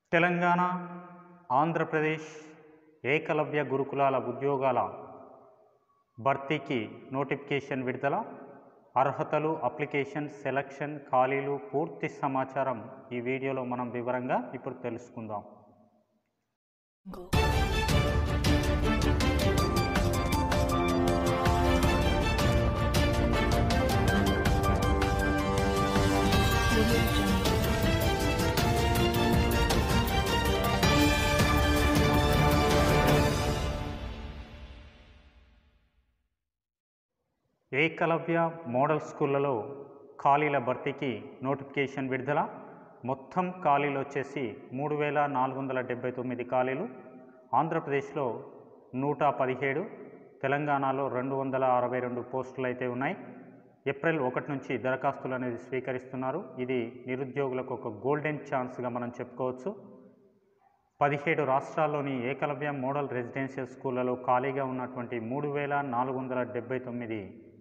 తెలంగాణ ఆంధ్రప్రదేశ్ ఏకలవ్య గురుకులాల ఉద్యోగాల భర్తీకి నోటిఫికేషన్ విడుదల అర్హతలు అప్లికేషన్ సెలక్షన్ ఖాళీలు పూర్తి సమాచారం ఈ వీడియోలో మనం వివరంగా ఇప్పుడు తెలుసుకుందాం ఏకలవ్య మోడల్ స్కూళ్ళలో ఖాళీల భర్తీకి నోటిఫికేషన్ విడుదల మొత్తం ఖాళీలు వచ్చేసి మూడు వేల నాలుగు వందల డెబ్బై తొమ్మిది ఖాళీలు ఆంధ్రప్రదేశ్లో నూట పదిహేడు తెలంగాణలో రెండు వందల అరవై రెండు పోస్టులు అయితే ఉన్నాయి ఏప్రిల్ ఒకటి నుంచి దరఖాస్తులు అనేది స్వీకరిస్తున్నారు ఇది నిరుద్యోగులకు ఒక గోల్డెన్ ఛాన్స్గా మనం చెప్పుకోవచ్చు పదిహేడు రాష్ట్రాల్లోని ఏకలవ్య మోడల్ రెసిడెన్షియల్ స్కూళ్లలో ఖాళీగా ఉన్నటువంటి మూడు వేల నాలుగు వందల డెబ్బై తొమ్మిది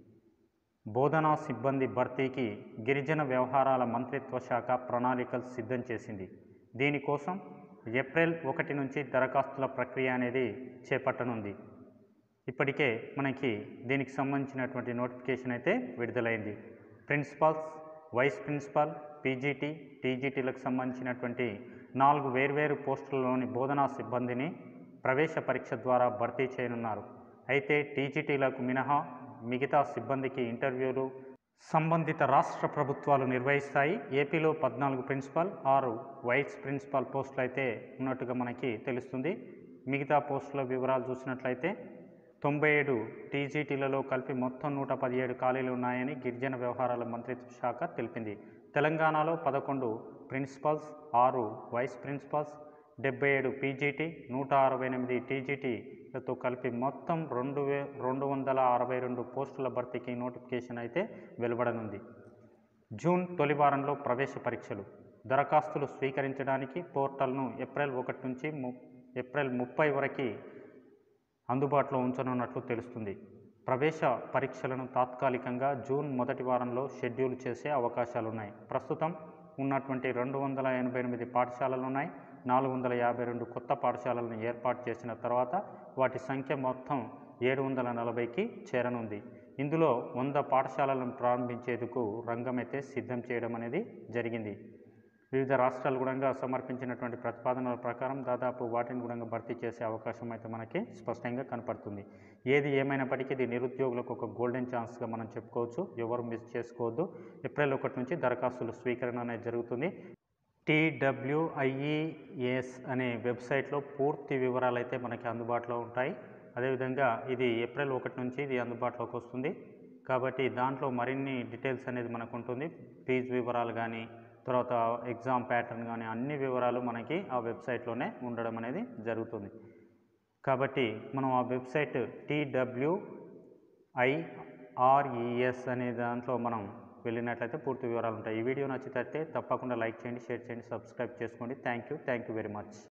బోధనా సిబ్బంది భర్తీకి గిరిజన వ్యవహారాల మంత్రిత్వ శాఖ ప్రణాళికలు సిద్ధం చేసింది దీనికోసం ఏప్రిల్ ఒకటి నుంచి దరఖాస్తుల ప్రక్రియ అనేది చేపట్టనుంది ఇప్పటికే మనకి దీనికి సంబంధించినటువంటి నోటిఫికేషన్ అయితే విడుదలైంది ప్రిన్సిపాల్స్ వైస్ ప్రిన్సిపాల్ పీజీటీ టీజీటీలకు సంబంధించినటువంటి నాలుగు వేర్వేరు పోస్టులలోని బోధనా సిబ్బందిని ప్రవేశ పరీక్ష ద్వారా భర్తీ చేయనున్నారు అయితే టీజీటీలకు మినహా మిగతా సిబ్బందికి ఇంటర్వ్యూలు సంబంధిత రాష్ట్ర ప్రభుత్వాలు నిర్వహిస్తాయి ఏపీలో పద్నాలుగు ప్రిన్సిపాల్ ఆరు వైస్ ప్రిన్సిపాల్ పోస్టులు అయితే ఉన్నట్టుగా మనకి తెలుస్తుంది మిగతా పోస్టుల వివరాలు చూసినట్లయితే తొంభై ఏడు టీజీటీలలో కలిపి మొత్తం నూట పదిహేడు ఖాళీలు ఉన్నాయని గిరిజన వ్యవహారాల మంత్రిత్వ శాఖ తెలిపింది తెలంగాణలో పదకొండు ప్రిన్సిపల్స్ ఆరు వైస్ ప్రిన్సిపల్స్ డెబ్బై ఏడు పీజీటీ నూట అరవై ఎనిమిది టీజీటీలతో కలిపి మొత్తం రెండు వే రెండు వందల అరవై రెండు పోస్టుల భర్తీకి నోటిఫికేషన్ అయితే వెలువడనుంది జూన్ తొలి వారంలో ప్రవేశ పరీక్షలు దరఖాస్తులు స్వీకరించడానికి పోర్టల్ను ఏప్రిల్ ఒకటి నుంచి ము ఏప్రిల్ ముప్పై వరకు అందుబాటులో ఉంచనున్నట్లు తెలుస్తుంది ప్రవేశ పరీక్షలను తాత్కాలికంగా జూన్ మొదటి వారంలో షెడ్యూల్ చేసే అవకాశాలున్నాయి ప్రస్తుతం ఉన్నటువంటి రెండు వందల ఎనభై ఎనిమిది పాఠశాలలు ఉన్నాయి నాలుగు వందల యాభై రెండు కొత్త పాఠశాలలను ఏర్పాటు చేసిన తర్వాత వాటి సంఖ్య మొత్తం ఏడు వందల నలభైకి చేరనుంది ఇందులో వంద పాఠశాలలను ప్రారంభించేందుకు రంగమైతే సిద్ధం చేయడం అనేది జరిగింది వివిధ రాష్ట్రాలు కూడా సమర్పించినటువంటి ప్రతిపాదనల ప్రకారం దాదాపు వాటిని కూడా భర్తీ చేసే అవకాశం అయితే మనకి స్పష్టంగా కనపడుతుంది ఏది ఏమైనప్పటికీ ఇది నిరుద్యోగులకు ఒక గోల్డెన్ ఛాన్స్గా మనం చెప్పుకోవచ్చు ఎవరు మిస్ చేసుకోవద్దు ఏప్రిల్ ఒకటి నుంచి దరఖాస్తుల స్వీకరణ అనేది జరుగుతుంది టీడబ్ల్యూఐఈఎస్ అనే వెబ్సైట్లో పూర్తి వివరాలు అయితే మనకి అందుబాటులో ఉంటాయి అదేవిధంగా ఇది ఏప్రిల్ ఒకటి నుంచి ఇది అందుబాటులోకి వస్తుంది కాబట్టి దాంట్లో మరిన్ని డీటెయిల్స్ అనేది మనకు ఉంటుంది ఫీజు వివరాలు కానీ తర్వాత ఎగ్జామ్ ప్యాటర్న్ కానీ అన్ని వివరాలు మనకి ఆ వెబ్సైట్లోనే ఉండడం అనేది జరుగుతుంది కాబట్టి మనం ఆ వెబ్సైట్ టీడబ్ల్యూఐఆర్ఈఎస్ అనే దాంట్లో మనం వెళ్ళినట్లయితే పూర్తి వివరాలు ఉంటాయి ఈ వీడియో నచ్చితే తప్పకుండా లైక్ చేయండి షేర్ చేయండి సబ్స్క్రైబ్ చేసుకోండి thank you thank you very much